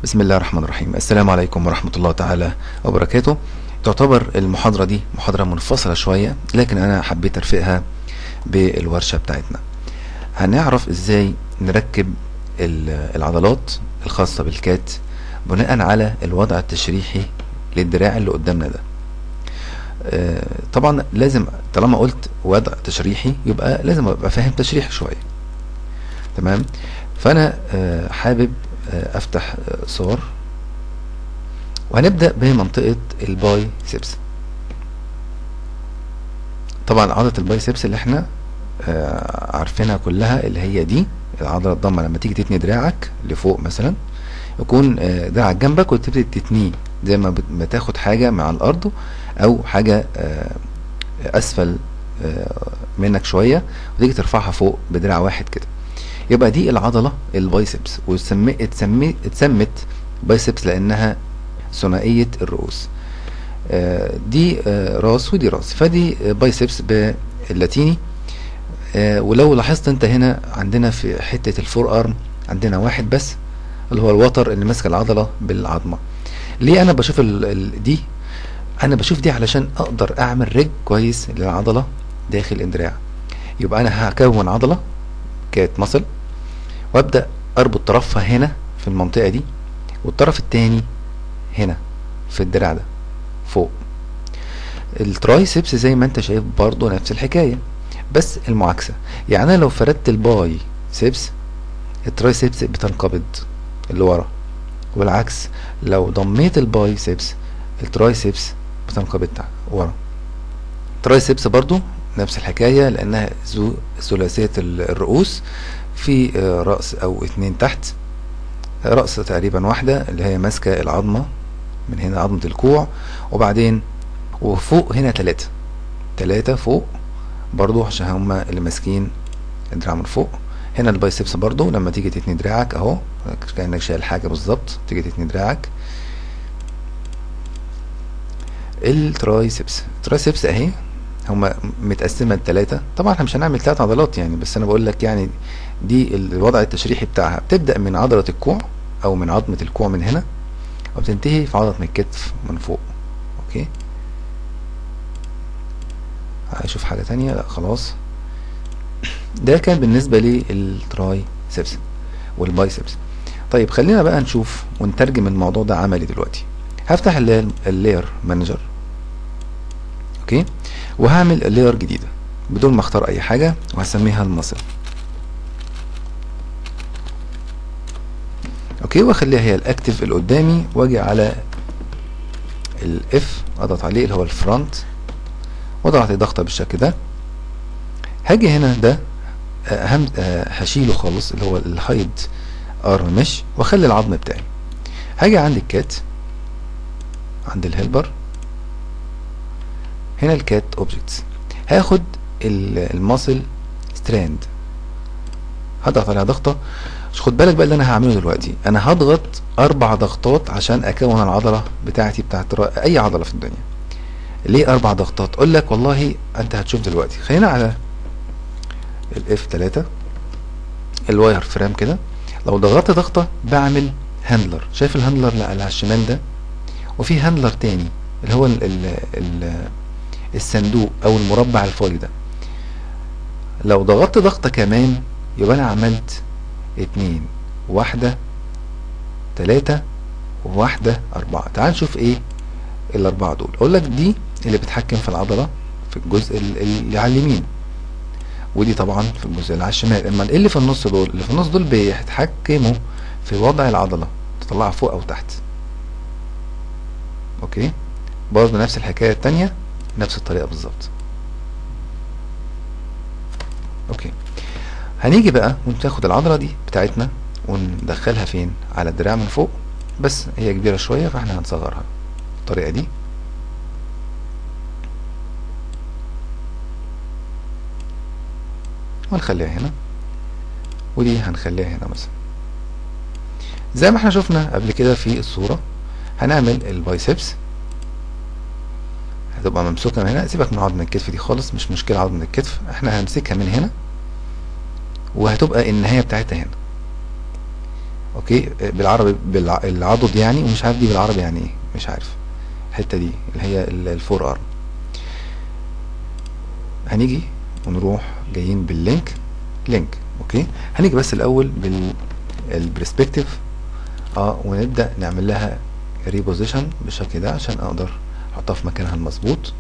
بسم الله الرحمن الرحيم السلام عليكم ورحمة الله تعالى وبركاته تعتبر المحاضرة دي محاضرة منفصلة شوية لكن أنا حبيت أرفقها بالورشة بتاعتنا هنعرف إزاي نركب ال- العضلات الخاصة بالكات بناء على الوضع التشريحي للدراع اللي قدامنا ده آه، طبعا لازم طالما قلت وضع تشريحي يبقى لازم ابقى فاهم تشريح شويه تمام فانا آه، حابب آه، افتح آه، صور وهنبدا بمنطقه الباي سيبس طبعا عضله الباي سيبس اللي احنا آه، عارفينها كلها اللي هي دي العضله الضمه لما تيجي تتني دراعك لفوق مثلا يكون آه، دراعك جنبك وتبتدي تتنيه زي ما بت- ما تاخد حاجه مع الارض او حاجه آه، اسفل آه، منك شويه وتيجي ترفعها فوق بدراع واحد كده يبقى دي العضله البايسبس وتسمي اتسمي اتسمت بايسبس لانها ثنائيه الرؤوس آه، دي آه، راس ودي راس فدي آه، بايسبس باللاتيني آه، ولو لاحظت انت هنا عندنا في حته الفور ارم عندنا واحد بس اللي هو الوتر اللي ماسك العضله بالعظمه ليه انا بشوف ال ال دي انا بشوف دي علشان اقدر اعمل رج كويس للعضله داخل الدراع يبقى انا هكون عضله كانت مصل وابدا اربط طرفها هنا في المنطقه دي والطرف التاني هنا في الدراع ده فوق الترايسبس زي ما انت شايف برضو نفس الحكايه بس المعاكسه يعني انا لو فردت الباي سيبس الترايسبس بتنقبض اللي ورا والعكس لو ضميت البايسبس الترايسبس بتنقبض تع- ورا الترايسبس برضو نفس الحكاية لأنها ذو ثلاثية ال- الرؤوس في آه، رأس أو اتنين تحت رأس تقريبا واحدة اللي هي ماسكة العظمة من هنا عظمة الكوع وبعدين وفوق هنا تلاتة تلاتة فوق برضو عشان هما اللي ماسكين الدراع من فوق هنا البايسبس برضو لما تيجي تتني دراعك اهو كأنك شايل حاجة بالظبط تيجي تتني دراعك الترايسبس الترايسبس اهي هما متقسمة لتلاتة طبعا احنا مش هنعمل تلات عضلات يعني بس انا بقول لك يعني دي الوضع التشريحي بتاعها بتبدأ من عضلة الكوع او من عظمة الكوع من هنا وبتنتهي في عضلة من الكتف من فوق اوكي هشوف حاجة تانية لا خلاص ده كان بالنسبة للتراي سيبس والبايسبس طيب خلينا بقى نشوف ونترجم الموضوع ده عملي دلوقتي هفتح اللي هي اللاير مانجر اوكي وهعمل لاير جديدة بدون ما اختار اي حاجة وهسميها المصل اوكي واخليها هي الاكتف اللي قدامي واجي على الاف اضغط عليه اللي هو الفرونت واضغط عليه ضغطة بالشكل ده هاجي هنا ده اهم آه، هشيله خالص اللي هو الهايد ارم مش واخلي العظم بتاعي هاجي عند الكات عند الهيلبر هنا الكات اوبجكتس هاخد الماسل ستراند هضغط عليها ضغطه مش خد بالك بقى اللي انا هعمله دلوقتي انا هضغط اربع ضغطات عشان اكون العضله بتاعتي بتاعت را- اي عضله في الدنيا ليه اربع ضغطات اقول لك والله انت هتشوف دلوقتي خلينا على الاف 3 الواير فريم كده لو ضغطت ضغطه بعمل هاندلر شايف الهاندلر اللي على الشمال ده وفي هاندلر تاني اللي هو ال ال ال الصندوق او المربع الفاضي ده لو ضغطت ضغطه كمان يبقى انا عملت اتنين واحدة تلاتة وواحدة أربعة تعال نشوف ايه الأربعة دول أقول لك دي اللي بتحكم في العضلة في الجزء ال- اللي على اليمين ودي طبعا في الجزء اللي على الشمال اما اللي في النص دول اللي في النص دول بيتحكموا في وضع العضلة تطلعها فوق او تحت اوكي برضه نفس الحكاية التانية نفس الطريقة بالظبط اوكي هنيجي بقى وناخد العضلة دي بتاعتنا وندخلها فين على الدراع من فوق بس هي كبيرة شوية فاحنا هنصغرها بالطريقة دي ونخليها هنا ودي هنخليها هنا مثلا زي ما احنا شفنا قبل كده في الصورة هنعمل البايسبس هتبقى ممسوكة من هنا سيبك من عظم الكتف دي خالص مش مشكلة عظم الكتف احنا هنمسكها من هنا وهتبقى النهاية بتاعتها هنا اوكي بالعربي بالعضد يعني ومش عارف دي بالعربي يعني ايه مش عارف الحته دي اللي هي الفور ارم هنيجي ونروح جايين باللينك لينك اوكي هنيجي بس الاول بالبرسبكتيف اه ونبدا نعمل لها ريبوزيشن بالشكل ده عشان اقدر احطها في مكانها المظبوط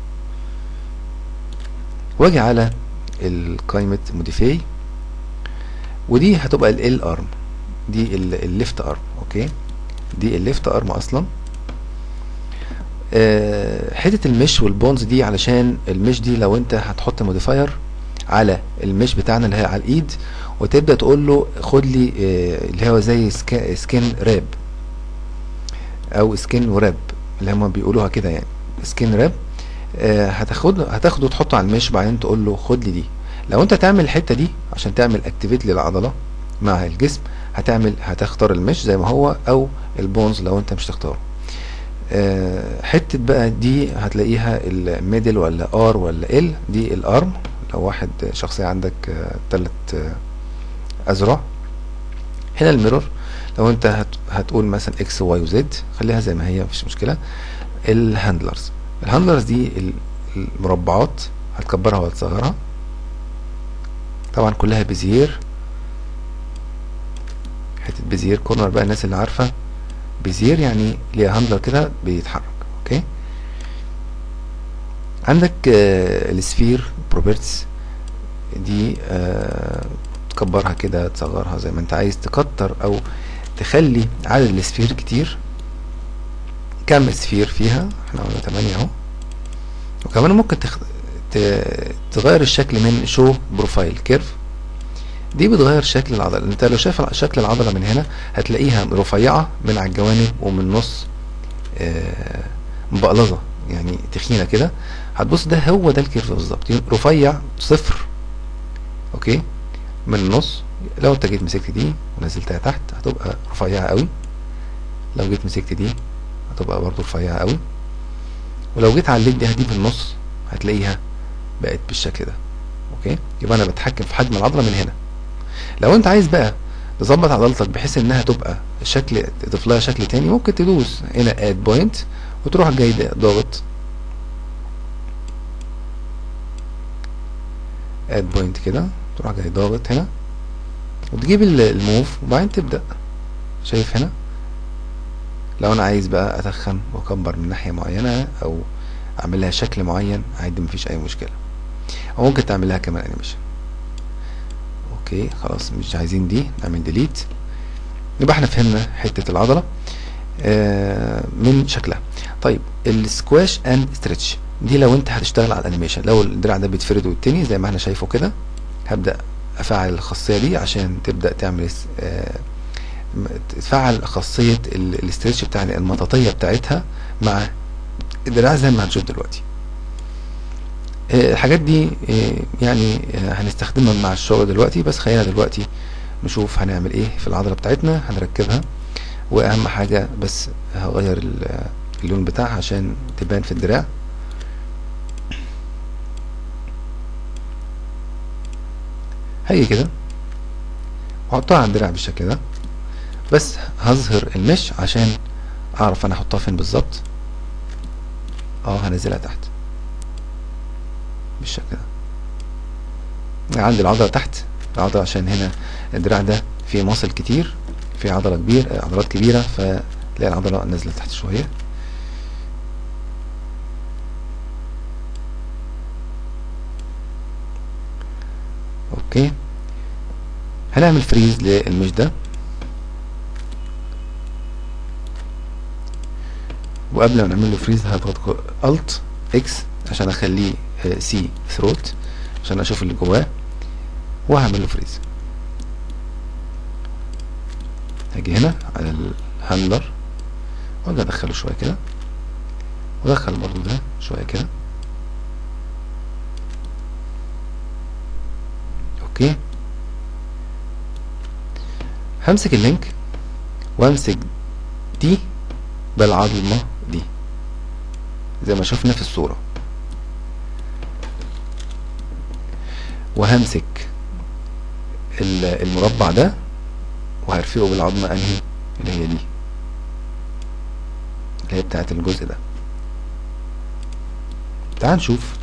واجي على القائمة موديفاي ودي هتبقى ال ارم دي الليفت ارم اوكي دي الليفت ارم اصلا أه حته المش والبونز دي علشان المش دي لو انت هتحط موديفاير على المش بتاعنا اللي هي على الايد وتبدا تقول له خد لي أه اللي هو زي سكا سكين راب او سكين وراب اللي هما بيقولوها كده يعني سكين راب أه هتاخد هتاخده تحطه على المش بعدين تقول له خد لي دي لو انت تعمل الحته دي عشان تعمل اكتيفيت للعضله مع الجسم هتعمل هتختار المش زي ما هو او البونز لو انت مش تختاره أه حته بقى دي هتلاقيها الميدل ولا ار ولا ال دي الارم لو واحد شخصيه عندك أه تلت أه ازرع هنا الميرور لو انت هت هتقول مثلا اكس واي وزد خليها زي ما هي مفيش مشكله الهاندلرز الهاندلرز دي المربعات هتكبرها وهتصغرها طبعا كلها بزير حته بزير كورنر بقى الناس اللي عارفه بزير يعني ليها هاندلر كده بيتحرك اوكي عندك آه السفير بروبرتس دي آه تكبرها كده تصغرها زي ما انت عايز تكتر او تخلي عدد السفير كتير كم سفير فيها احنا قلنا 8 اهو وكمان ممكن تخ... تغير الشكل من شو بروفايل كيرف دي بتغير شكل العضلة انت لو شايف شكل العضلة من هنا هتلاقيها رفيعة من على الجوانب ومن النص آه مبقلظة يعني تخينة كده هتبص ده هو ده الكيرف بالظبط رفيع صفر اوكي من النص لو انت جيت مسكت دي ونزلتها تحت هتبقى رفيعة قوي لو جيت مسكت دي هتبقى برضو رفيعة قوي ولو جيت على دي دي بالنص هتلاقيها بقت بالشكل ده اوكي يبقى انا بتحكم في حجم العضله من هنا لو انت عايز بقى تظبط عضلتك بحيث انها تبقى شكل تضيف لها شكل تاني ممكن تدوس هنا اد بوينت وتروح جاي ضاغط اد بوينت كده تروح جاي ضاغط هنا وتجيب الموف وبعدين تبدا شايف هنا لو انا عايز بقى اتخن واكبر من ناحيه معينه او اعمل لها شكل معين عادي مفيش اي مشكله او ممكن تعمل لها كمان انيميشن اوكي خلاص مش عايزين دي نعمل ديليت يبقى احنا فهمنا حته العضله آه من شكلها طيب السكواش اند ستريتش دي لو انت هتشتغل على الانيميشن لو الدراع ده بيتفرد والتاني زي ما احنا شايفه كده هبدا افعل الخاصيه دي عشان تبدا تعمل آه تفعل خاصيه الاسترتش بتاع المطاطيه بتاعتها مع الدراع زي ما هنشوف دلوقتي الحاجات دي يعني هنستخدمها مع الشغل دلوقتي بس خلينا دلوقتي نشوف هنعمل ايه في العضله بتاعتنا هنركبها واهم حاجه بس هغير اللون بتاعها عشان تبان في الدراع هاجي كده واحطها على الدراع بالشكل ده بس هظهر المش عشان اعرف انا احطها فين بالظبط اه هنزلها تحت بالشكل ده عندي العضلة تحت العضلة عشان هنا الدراع ده فيه مصل كتير فيه عضلة كبير عضلات كبيرة فتلاقي العضلة نازلة تحت شوية اوكي هنعمل فريز للمش ده وقبل ما نعمل له فريز هضغط الت اكس عشان اخليه سي ثروت عشان اشوف اللي جواه وهعمل له فريز هاجي هنا على الهاندلر واجي ادخله شويه كده وادخل برضو ده شويه كده اوكي همسك اللينك وامسك دي بالعظمه دي زي ما شفنا في الصوره وهمسك المربع ده وهرفقه بالعظمة انهي اللي هي دي اللي هي بتاعت الجزء ده تعال نشوف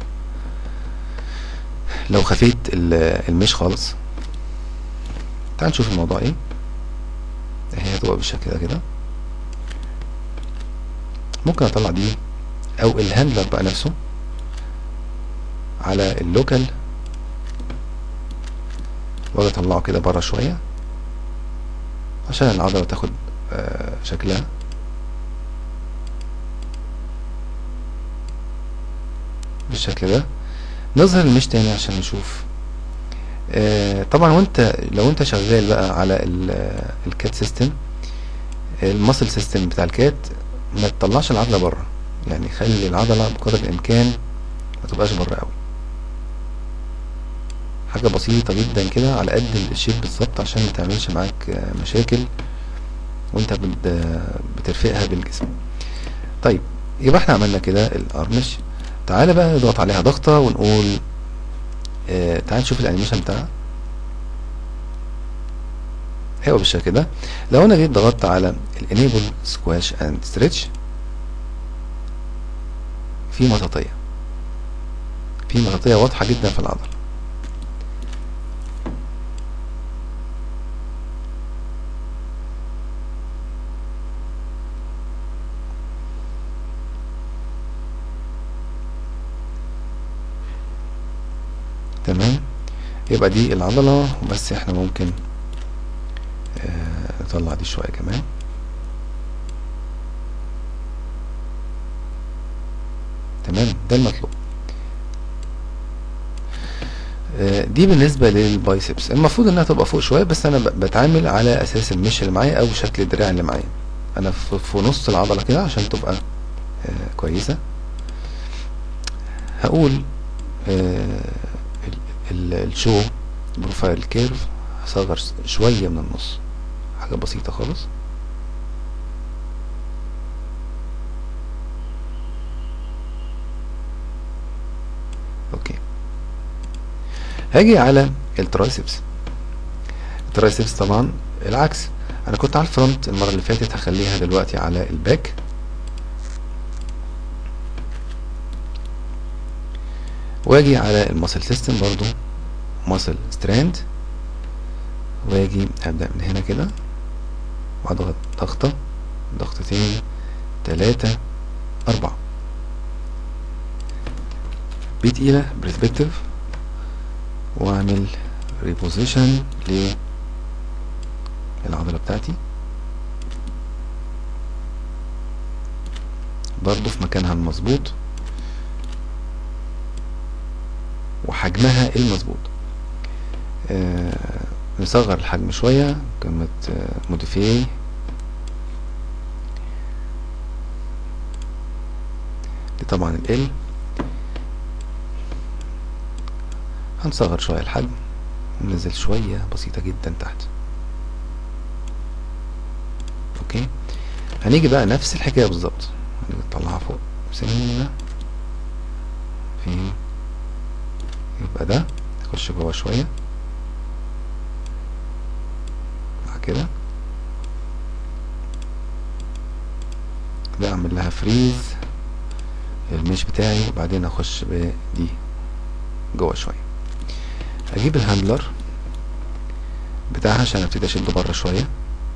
لو خفيت المش خالص تعال نشوف الموضوع ايه هي هتبقى بالشكل ده كده ممكن اطلع دي او الهاندلر بقى نفسه على اللوكال واجي اطلعه كده بره شويه عشان العضله تاخد آه شكلها بالشكل ده نظهر المش تاني عشان نشوف آه طبعا وانت لو انت شغال بقى على الكات سيستم الماسل سيستم بتاع الكات ما تطلعش العضله بره يعني خلي العضله بقدر الامكان ما تبقاش بره قوي حاجه بسيطه جدا كده على قد الشيب بالظبط عشان ما تعملش معاك مشاكل وانت بترفقها بالجسم طيب يبقى احنا عملنا كده الارمش تعالى بقى نضغط عليها ضغطه ونقول اه تعال نشوف الانيميشن بتاعها هيبقى بالشكل ده لو انا جيت ضغطت على الانيبل سكواش اند ستريتش في مطاطيه في مطاطيه واضحه جدا في العضله تمام يبقى دي العضلة بس احنا ممكن آه نطلع دي شوية كمان تمام ده المطلوب آه دي بالنسبة للبايسبس المفروض انها تبقى فوق شوية بس انا بتعامل على اساس المش اللي معايا او شكل الدراع اللي معايا انا في نص العضلة كده عشان تبقى آه كويسة هقول الشو بروفايل كيرف هصغر شوية من النص حاجة بسيطة خالص اوكي هاجي على الترايسبس الترايسبس طبعا العكس انا كنت على الفرونت المرة اللي فاتت هخليها دلوقتي على الباك واجي على الماسل سيستم برضو ماسل ستراند واجي ابدا من هنا كده واضغط ضغطة ضغطتين تلاتة اربعة بي تقيلة برسبكتيف واعمل ريبوزيشن للعضلة بتاعتي برضو في مكانها المظبوط وحجمها المظبوط آه نصغر الحجم شوية كلمة آه موديفاي دي طبعا ال هنصغر شوية الحجم وننزل شوية بسيطة جدا تحت اوكي هنيجي بقى نفس الحكاية بالظبط نطلعها فوق سنة في يبقى ده نخش جوه شوية مع كده ده اعمل لها فريز المش بتاعي وبعدين اخش بدي جوه شوية اجيب الهاندلر بتاعها عشان ابتدي اشده بره شوية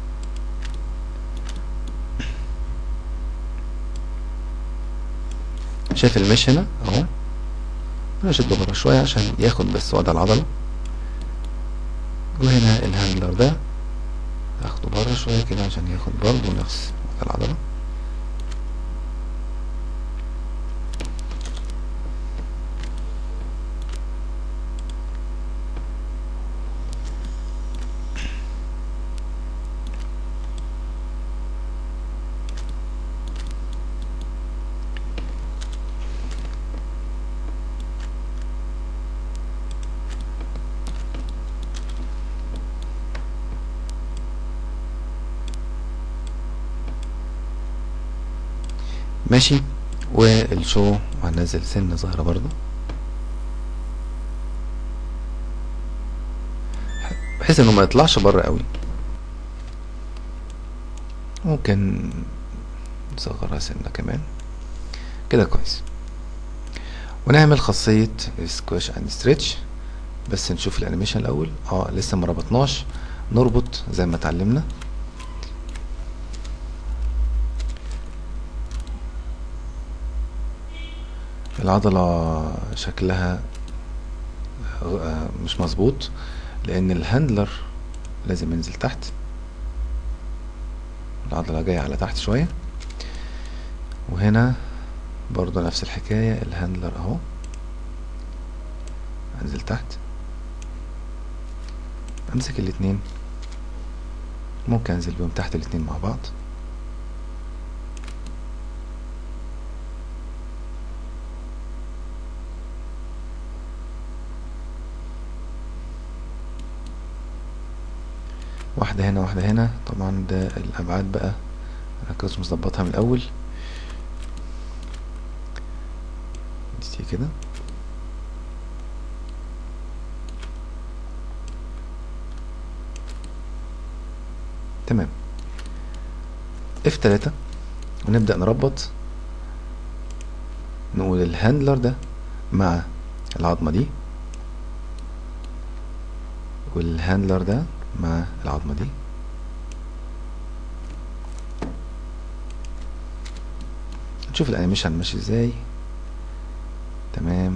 شايف المش هنا اهو اشده بره شوية عشان ياخد بس وضع العضلة وهنا الهاندلر ده اخده بره شوية كده عشان ياخد برضه نفس وضع العضلة ماشي والشو وهنزل سنة صغيرة برضو بحيث انه ما يطلعش بره قوي ممكن نصغرها سنة كمان كده كويس ونعمل خاصية سكواش اند ستريتش بس نشوف الانيميشن الاول اه لسه ما ربطناش نربط زي ما اتعلمنا العضلة شكلها آه، مش مظبوط لان الهاندلر لازم ينزل تحت العضلة جاية على تحت شوية وهنا برضو نفس الحكاية الهاندلر اهو انزل تحت امسك الاتنين ممكن انزل بيهم تحت الاتنين مع بعض واحدة هنا واحدة هنا طبعا ده الأبعاد بقى أنا كنت مظبطها من الأول دي كده تمام اف تلاتة ونبدأ نربط نقول الهاندلر ده مع العظمة دي والهاندلر ده مع العظمة دي نشوف الانيميشن ماشي ازاي تمام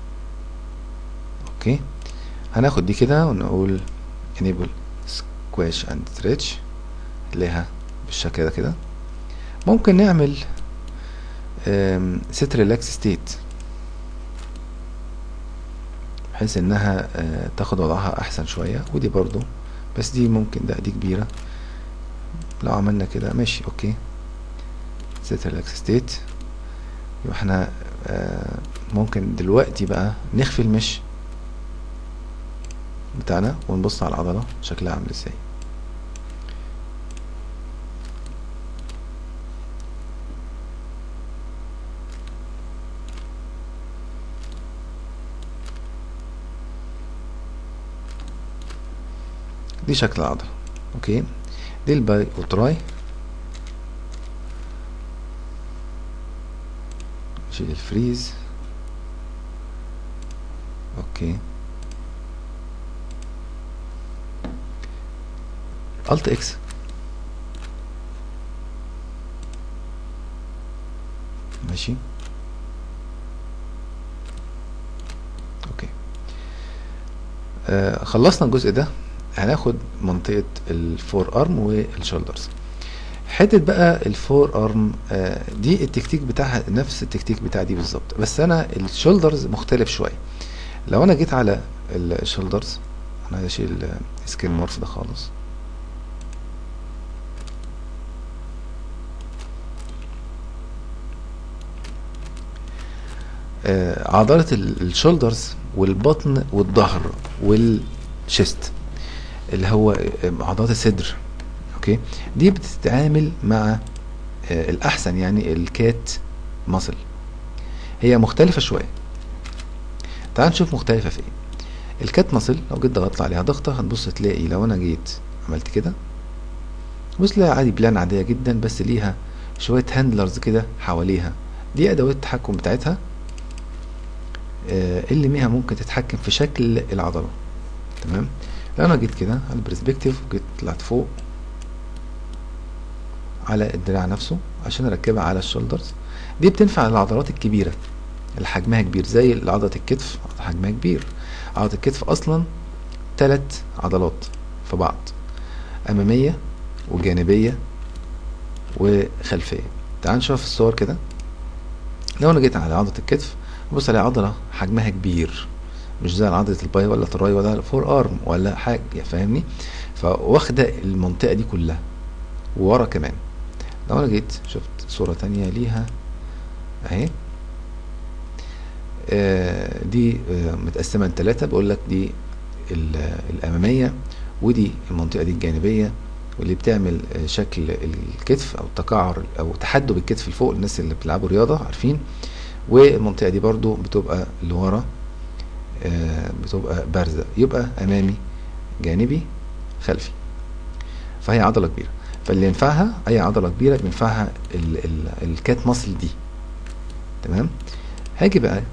اوكي هناخد دي كده ونقول enable squash and stretch تلاقيها بالشكل ده كده ممكن نعمل set relax state بحيث انها آه، تاخد وضعها احسن شوية ودي برضو بس دي ممكن ده دي كبيرة لو عملنا كده ماشي اوكي set relax state يبقى احنا آه، ممكن دلوقتي بقى نخفي المش بتاعنا ونبص على العضلة شكلها عامل ازاي دي شكل العضلة اوكي دي الباي وتراي نشيل الفريز اوكي الت اكس ماشي اوكي آه خلصنا الجزء ده هناخد منطقة الفور ارم والشولدرز حتة بقى الفور ارم آه دي التكتيك بتاعها نفس التكتيك بتاع دي بالظبط بس انا الشولدرز مختلف شوية لو انا جيت على الشولدرز انا عايز اشيل سكين مورف ده خالص آه عضلة الشولدرز والبطن والظهر والشيست اللي هو عضلات الصدر اوكي دي بتتعامل مع آه الاحسن يعني الكات ماسل هي مختلفة شوية تعال نشوف مختلفة في ايه الكات ماسل لو جيت ضغطت عليها ضغطة هتبص تلاقي لو انا جيت عملت كده بص تلاقي عادي بلان عادية جدا بس ليها شوية هاندلرز كده حواليها دي ادوات التحكم بتاعتها آه اللي بيها ممكن تتحكم في شكل العضلة تمام لو انا جيت كده على البرسبكتيف وجيت طلعت فوق على الدراع نفسه عشان اركبها على الشولدرز دي بتنفع للعضلات الكبيرة اللي حجمها كبير زي عضلة الكتف حجمها كبير عضلة الكتف اصلا ثلاث عضلات في بعض امامية وجانبية وخلفية تعال نشوف الصور كده لو انا جيت على عضلة الكتف بص على عضلة حجمها كبير مش زي عضلة الباي ولا التراي ولا الفور ارم ولا حاجة فاهمني فواخدة المنطقة دي كلها وورا كمان لو انا جيت شفت صورة تانية ليها اهي آه دي آه متقسمة لتلاتة بقول لك دي الأمامية ودي المنطقة دي الجانبية واللي بتعمل آه شكل الكتف أو تقعر أو تحدب الكتف لفوق الناس اللي بيلعبوا رياضة عارفين والمنطقة دي برضو بتبقى اللي ورا بتبقى بارزة يبقى أمامي جانبي خلفي فهي عضلة كبيرة فاللي ينفعها اي عضله كبيره بينفعها ال ال الكات ماسل دي تمام هاجي بقى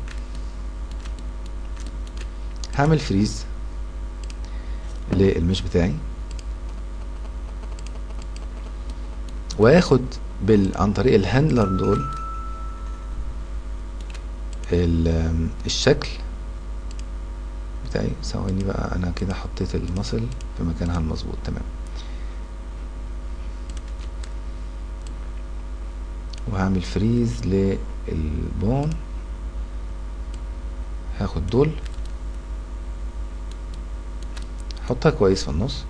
هعمل فريز للمش بتاعي واخد بال عن طريق الهاندلر دول ال- الشكل بتاعي ثواني بقى انا كده حطيت المصل في مكانها المظبوط تمام وهعمل فريز للبون هاخد دول احطها كويس في النص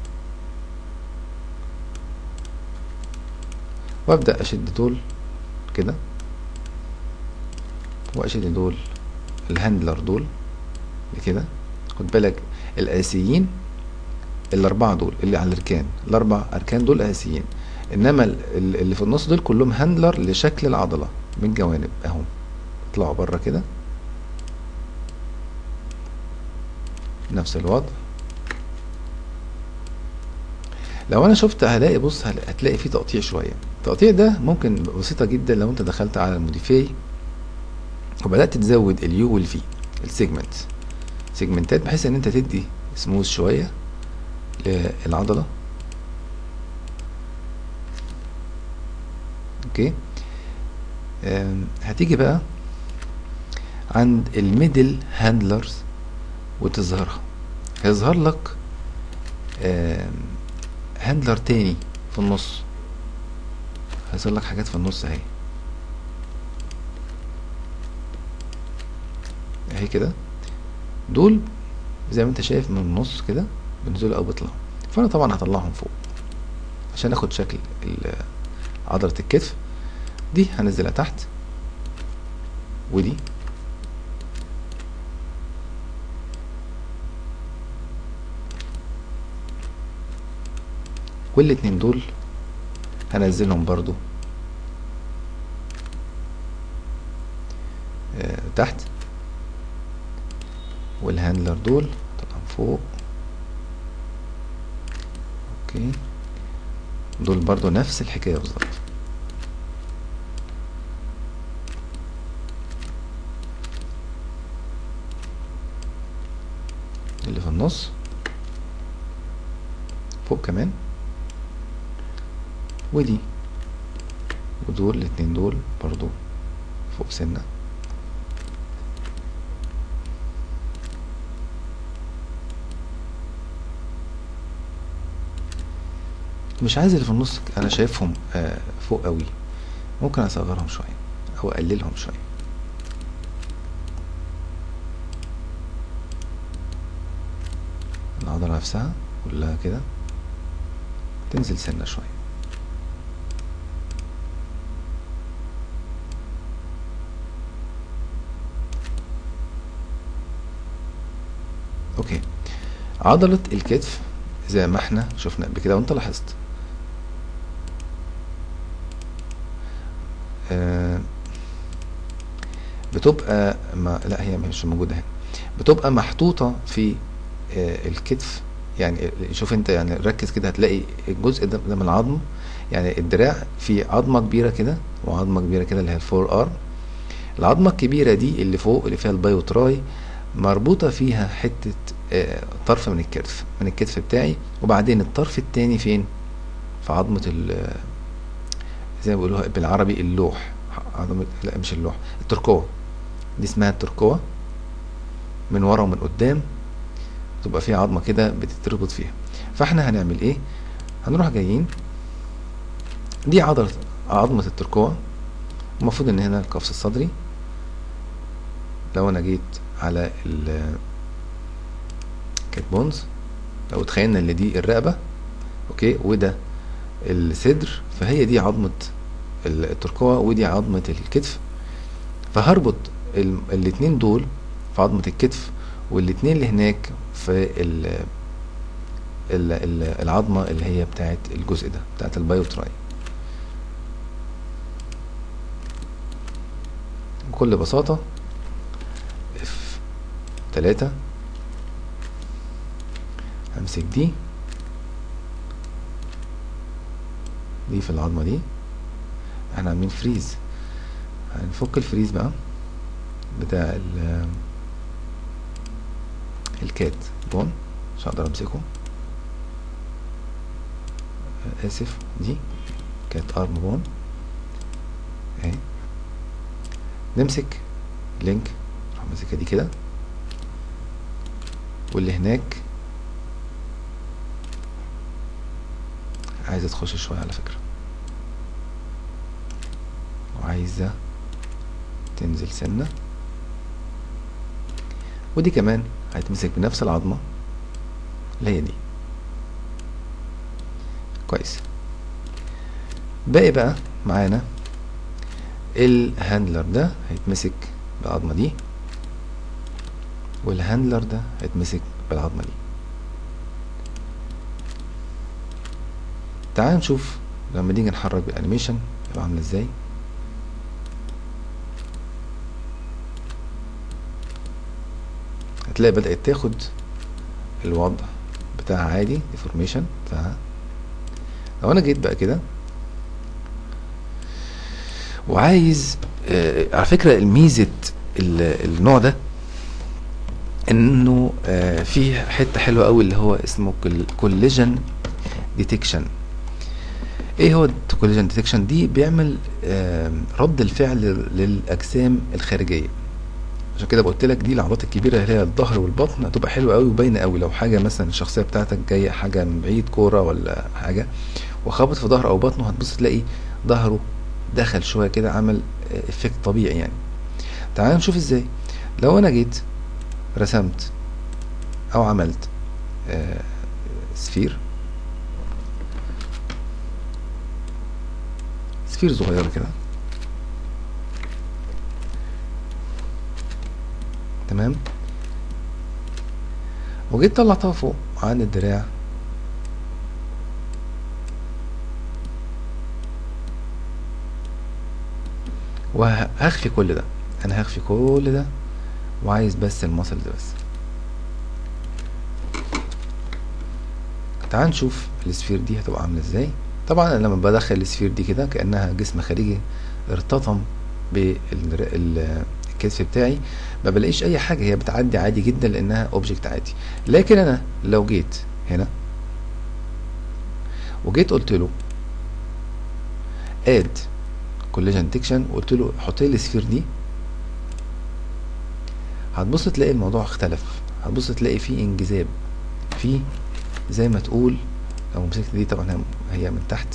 وابدا اشد دول كده واشد دول الهاندلر دول كده خد بالك الاساسيين الاربعه دول اللي على الاركان الاربع اركان دول اساسيين انما ال- ال- اللي في النص دول كلهم هاندلر لشكل العضله من الجوانب اهو اطلعوا بره كده نفس الوضع لو انا شفت هلاقي بص هل- هتلاقي فيه تقطيع شويه التقطيع ده ممكن بسيطه جدا لو انت دخلت على الموديفاي وبدات تزود اليو والفي السيجمنت سيجمنتات بحيث ان انت تدي سموث شويه للعضله اوكي آم، هتيجي بقى عند الميدل هاندلرز وتظهرها هيظهر لك آم، هاندلر تاني في النص هيظهر لك حاجات في النص اهي اهي كده دول زي ما انت شايف من النص كده بينزلوا او بيطلعوا فانا طبعا هطلعهم فوق عشان اخد شكل ال- عضلة الكتف دي هنزلها تحت ودي والاتنين دول هنزلهم برضو آه، تحت والهاندلر دول طبعا فوق اوكي دول برضو نفس الحكاية بالظبط اللي في النص فوق كمان ودي ودول الاتنين دول برضو فوق سنة مش عايز اللي في النص انا شايفهم آه، فوق قوي ممكن اصغرهم شوية او اقللهم شوية العضلة نفسها كلها كده تنزل سنة شوية اوكي عضلة الكتف زي ما احنا شفنا قبل كده وانت لاحظت آه، بتبقى ما لا هي مش موجودة هنا بتبقى محطوطة في آه، الكتف يعني شوف انت يعني ركز كده هتلاقي الجزء ده ده من العظم يعني الدراع في عظمة كبيرة كده وعظمة كبيرة كده اللي هي الفور ار العظمة الكبيرة دي اللي فوق اللي فيها البايوتراي مربوطة فيها حتة آه، طرف من الكتف من الكتف بتاعي وبعدين الطرف التاني فين في عظمة ال زي ما بيقولوها بالعربي اللوح عظمة لا مش اللوح التركوة دي اسمها التركوة من ورا ومن قدام تبقى فيها عظمة كده بتتربط فيها فاحنا هنعمل ايه هنروح جايين دي عضلة عظمة التركوة المفروض ان هنا القفص الصدري لو انا جيت على ال كات بونز لو تخيلنا ان دي الرقبة اوكي وده الصدر فهي دي عظمة ال- التركوة ودي عظمة الكتف فهربط ال- الاتنين دول في عظمة الكتف والاتنين اللي هناك في ال ال- ال- العظمة اللي هي بتاعت الجزء ده بتاعت البايوتراي بكل بساطة اف تلاتة همسك دي دي في العظمة دي احنا عاملين فريز هنفك الفريز بقى بتاع ال الكات بون مش هقدر امسكه اسف دي كانت ارم بون اهي نمسك لينك نروح ماسكها دي كده واللي هناك عايزة تخش شوية على فكرة وعايزة تنزل سنة ودي كمان هتمسك بنفس العظمة اللي هي دي كويس باقي بقى معانا الهاندلر ده هيتمسك بالعظمة دي والهاندلر ده هيتمسك بالعظمة دي تعال نشوف لما نيجي نحرك بالانيميشن يبقى عامله ازاي هتلاقي بدأت تاخد الوضع بتاعها عادي ديفورميشن بتاعها لو انا جيت بقى كده وعايز آه على فكرة الميزة النوع ده انه آه في حتة حلوة قوي اللي هو اسمه كوليجن ديتكشن ايه هو الكوليجن ديتكشن دي بيعمل آه رد الفعل للاجسام الخارجيه عشان كده قلت لك دي العضلات الكبيره اللي هي الظهر والبطن هتبقى حلوه قوي وباينه قوي لو حاجه مثلا الشخصيه بتاعتك جايه حاجه من بعيد كوره ولا حاجه وخبط في ظهر او بطنه هتبص تلاقي ظهره دخل شويه كده عمل افكت طبيعي يعني تعال نشوف ازاي لو انا جيت رسمت او عملت آه سفير سفير صغيرة كده تمام وجيت طلعتها فوق عن الدراع وهخفي كل ده انا هخفي كل ده وعايز بس المصل ده بس تعال نشوف السفير دي هتبقى عامله ازاي طبعا انا لما بدخل السفير دي كده كانها جسم خارجي ارتطم بالكتف بتاعي ما بلاقيش اي حاجه هي بتعدي عادي جدا لانها اوبجكت عادي لكن انا لو جيت هنا وجيت قلت له اد كوليجن ديكشن وقلت له حط لي السفير دي هتبص تلاقي الموضوع اختلف هتبص تلاقي فيه انجذاب فيه زي ما تقول لو مسكت دي طبعا هي من تحت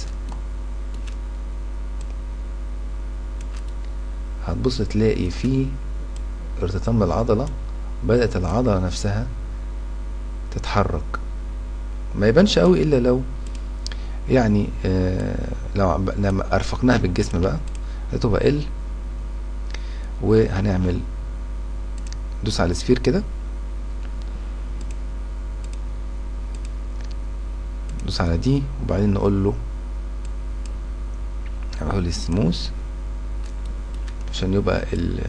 هتبص تلاقي في ارتطام للعضلة بدأت العضلة نفسها تتحرك ما يبانش قوي الا لو يعني آه لو لما ارفقناها بالجسم بقى هتبقى ال وهنعمل دوس على السفير كده ندوس على دي وبعدين نقول له اعمله لي سموث عشان يبقى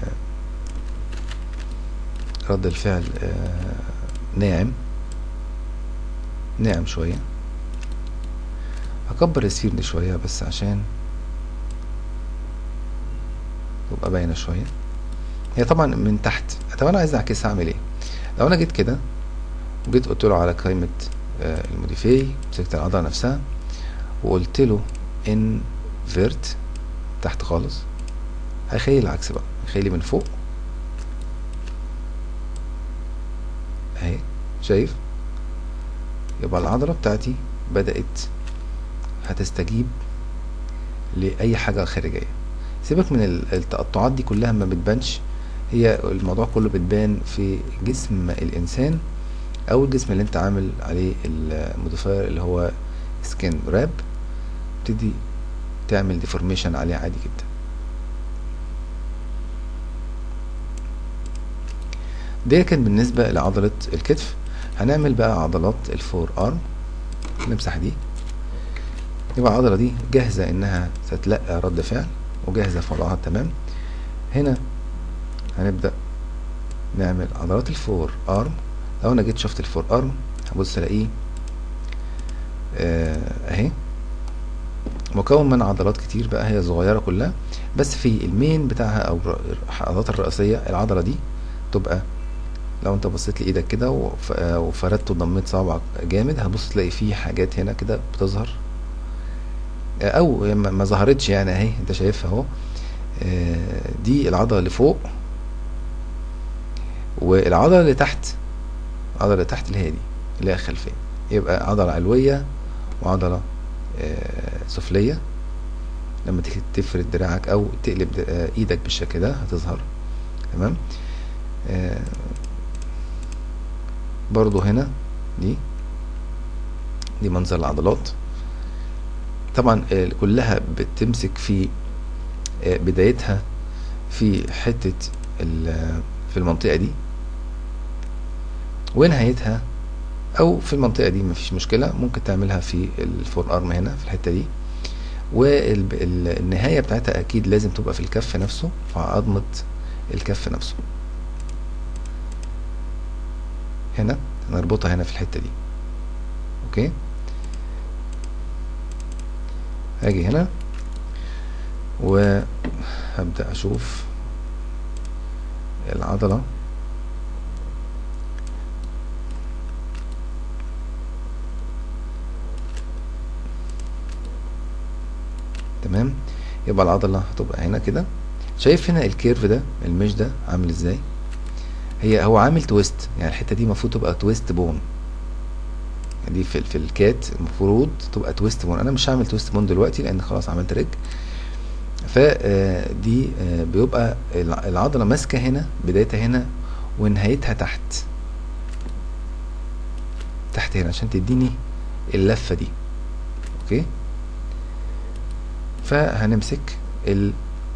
رد الفعل ناعم ناعم شوية هكبر السير دي شوية بس عشان تبقى باينة شوية هي طبعا من تحت طب انا عايز اعكسها اعمل ايه لو انا جيت كده وجيت قلت له على قائمة الموديفاي مسكت العضلة نفسها وقلت له انفيرت تحت خالص هيخلي العكس بقى هيخلي من فوق اهي شايف يبقى العضلة بتاعتي بدأت هتستجيب لأي حاجة خارجية سيبك من التقطعات دي كلها ما بتبانش هي الموضوع كله بتبان في جسم الإنسان أو الجسم اللي أنت عامل عليه الموديفاير اللي هو سكين راب تبتدي تعمل ديفورميشن عليه عادي جدا دي كان بالنسبة لعضلة الكتف هنعمل بقى عضلات الفور ارم نمسح دي يبقى العضلة دي جاهزة انها تتلقى رد فعل وجاهزة في وضعها تمام هنا هنبدأ نعمل عضلات الفور ارم لو انا جيت شفت الفور ارم هبص الاقيه آه اهي مكون من عضلات كتير بقى هي صغيرة كلها بس في المين بتاعها او الر- العضلات الرئيسية العضلة دي تبقى لو انت بصيت لايدك كده وف- آه، وفردت وضميت صابعك جامد هتبص تلاقي فيه حاجات هنا كده بتظهر آه، او ما ما ظهرتش يعني اهي انت شايفها اهو آه، دي العضلة اللي فوق والعضلة اللي تحت العضلة اللي تحت اللي هي دي اللي هي الخلفية يبقى عضلة علوية وعضلة آه، سفلية لما تيجي تفرد دراعك او تقلب د- آه، ايدك بالشكل ده هتظهر تمام آه، برضو هنا دي دي منظر العضلات طبعا آه، كلها بتمسك في آه، بدايتها في حتة ال- في المنطقة دي ونهايتها او في المنطقة دي مفيش مشكلة ممكن تعملها في الفور ارم هنا في الحتة دي والنهاية بتاعتها اكيد لازم تبقى في الكف نفسه في عظمة الكف نفسه هنا نربطها هنا في الحتة دي اوكي هاجي هنا وهبدأ اشوف العضلة تمام يبقى العضلة هتبقى هنا كده شايف هنا الكيرف ده المش ده عامل ازاي هي هو عامل تويست يعني الحتة دي المفروض تبقى تويست بون دي في, في الكات المفروض تبقى تويست بون انا مش هعمل تويست بون دلوقتي لان خلاص عملت رج فدي بيبقى الع- العضلة ماسكة هنا بدايتها هنا ونهايتها تحت تحت هنا عشان تديني اللفة دي اوكي فهنمسك ال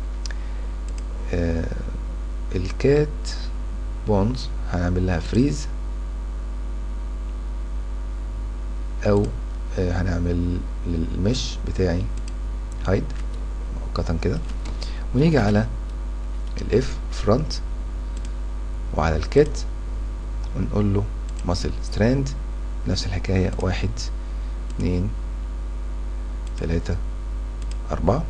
آه، الكات بونز هنعمل لها فريز او آه، هنعمل للمش بتاعي هايد مؤقتا كده ونيجي على الاف فرونت وعلى الكات ونقول له ماسل ستراند نفس الحكاية واحد اتنين تلاتة أربعة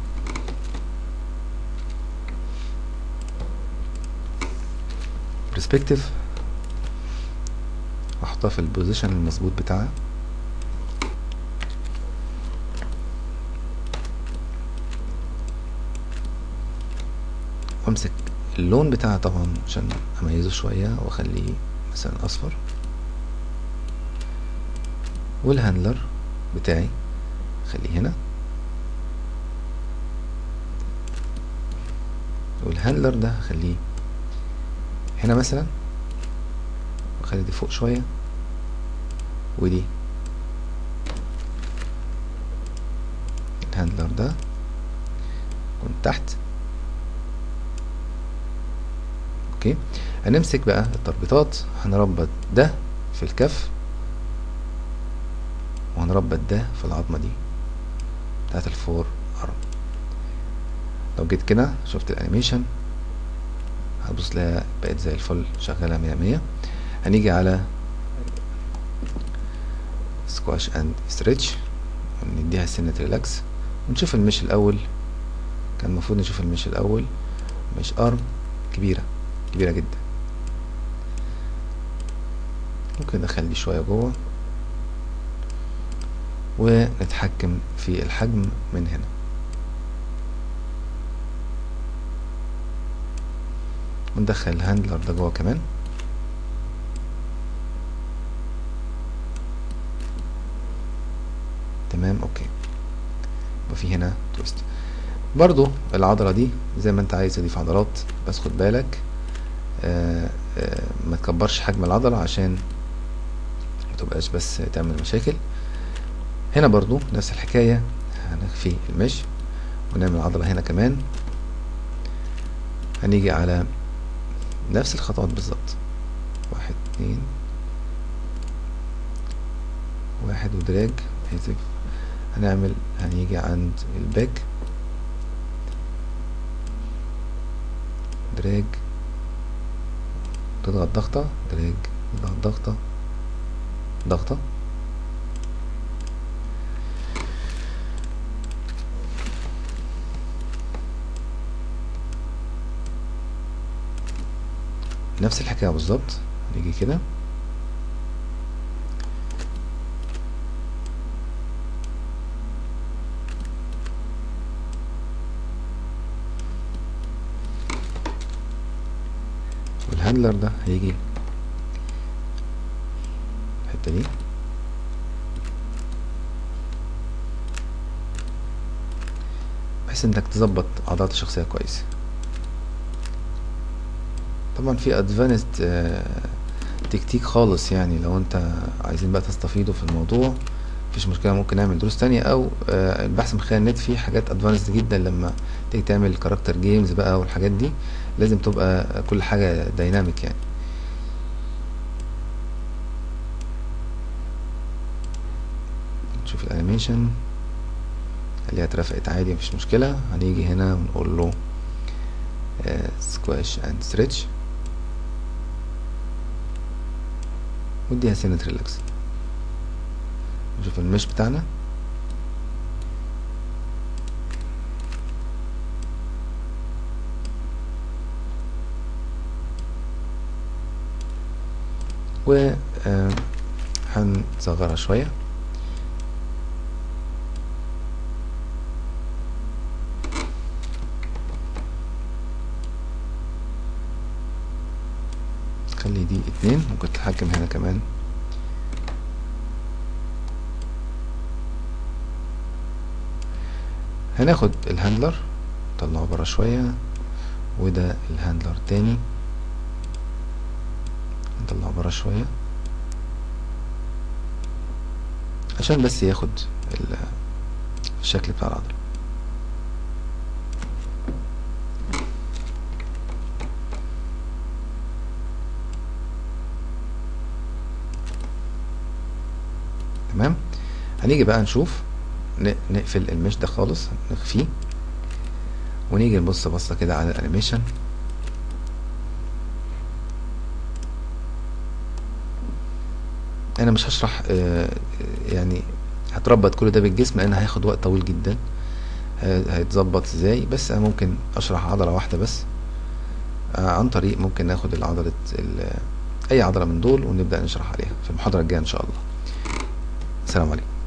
برسبكتيف احطها في البوزيشن المظبوط بتاعها وامسك اللون بتاعها طبعا عشان اميزه شوية واخليه مثلا اصفر والهاندلر بتاعي خليه هنا والهاندلر ده هخليه هنا مثلا واخلي دي فوق شوية ودي الهاندلر ده يكون تحت اوكي هنمسك بقى التربيطات هنربط ده في الكف وهنربط ده في العظمة دي بتاعت الفور ارم لو جيت كده شفت الانيميشن هتبص لها بقت زي الفل شغالة مية مية هنيجي على سكواش اند ستريتش نديها سنة ريلاكس ونشوف المش الاول كان المفروض نشوف المش الاول مش ارم كبيرة كبيرة جدا ممكن ندخل دي شوية جوه ونتحكم في الحجم من هنا وندخل الهاندلر ده جوه كمان تمام اوكي يبقى في هنا تويست برضو العضلة دي زي ما انت عايز تضيف عضلات بس خد بالك آآ آآ ما تكبرش حجم العضلة عشان ما تبقاش بس تعمل مشاكل هنا برضو نفس الحكاية هنخفي المش ونعمل عضلة هنا كمان هنيجي على نفس الخطوات بالظبط واحد اتنين واحد ودراج اسف هنعمل هنيجي عند الباك دراج تضغط ضغطة دراج تضغط ضغطة ضغطة نفس الحكاية بالظبط نيجي كده والهاندلر ده هيجي الحتة دي بحيث انك تظبط عضلات الشخصية كويس طبعا في ادفانسد تكتيك خالص يعني لو انت عايزين بقى تستفيدوا في الموضوع مفيش مشكلة ممكن نعمل دروس تانية او آه، البحث من خلال النت فيه حاجات ادفانسد جدا لما تيجي تعمل كاركتر جيمز بقى والحاجات دي لازم تبقى كل حاجة دايناميك يعني نشوف الانيميشن اللي اترفقت عادي مفيش مشكلة هنيجي هنا ونقول له سكواش اند ستريتش وديها سنة ريلاكس نشوف المش بتاعنا و آه، هنصغرها شوية خلي دي اتنين ممكن تتحكم هنا كمان هناخد الهاندلر نطلعه برا شوية وده الهاندلر تاني نطلعه برا شوية عشان بس ياخد ال- الشكل بتاع العضلة تمام هنيجي بقى نشوف ن- نقفل المش ده خالص نخفيه ونيجي نبص بصة كده على الانيميشن انا مش هشرح آه، يعني هتربط كل ده بالجسم لان هياخد وقت طويل جدا ه- هيتظبط ازاي بس انا ممكن اشرح عضلة واحدة بس آه، عن طريق ممكن ناخد العضلة ال- اي عضلة من دول ونبدأ نشرح عليها في المحاضرة الجاية ان شاء الله السلام عليكم